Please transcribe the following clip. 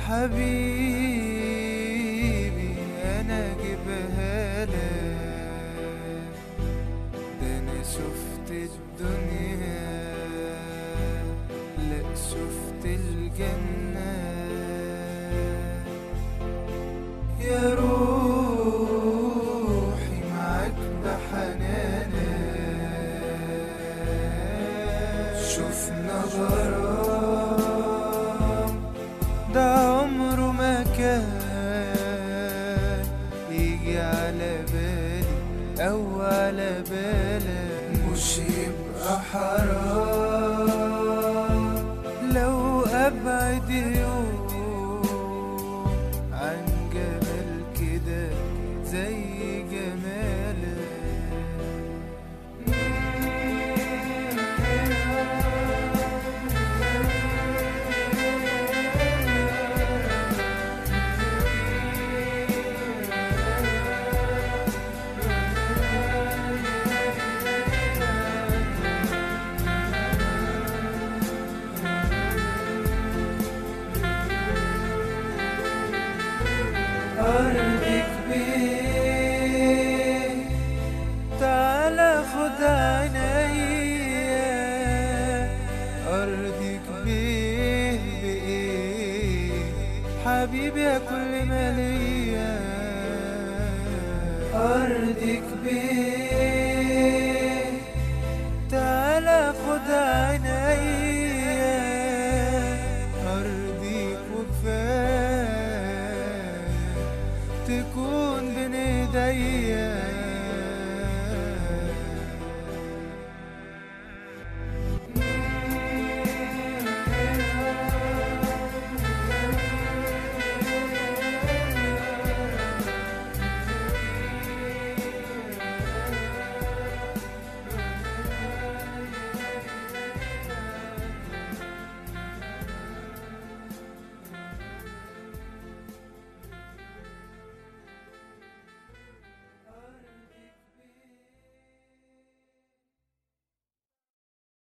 حبيبي انا اجيبها لك ده انا شفت الدنيا لا شفت الجنة يا روحي معاك بحنانك شفنا غرام ده عمره ما كان يجي على بالي او على بالك مش يبقى حرام لو ابعد يوم عن جمال كده زي جمالك أرضك بيه تعالى خد عينيا أرضك بيه بإيه حبيبي يا كل ما ليا أرضك بيه تعالى خد عينيا أرضيك وكفاية تكون بين ايديا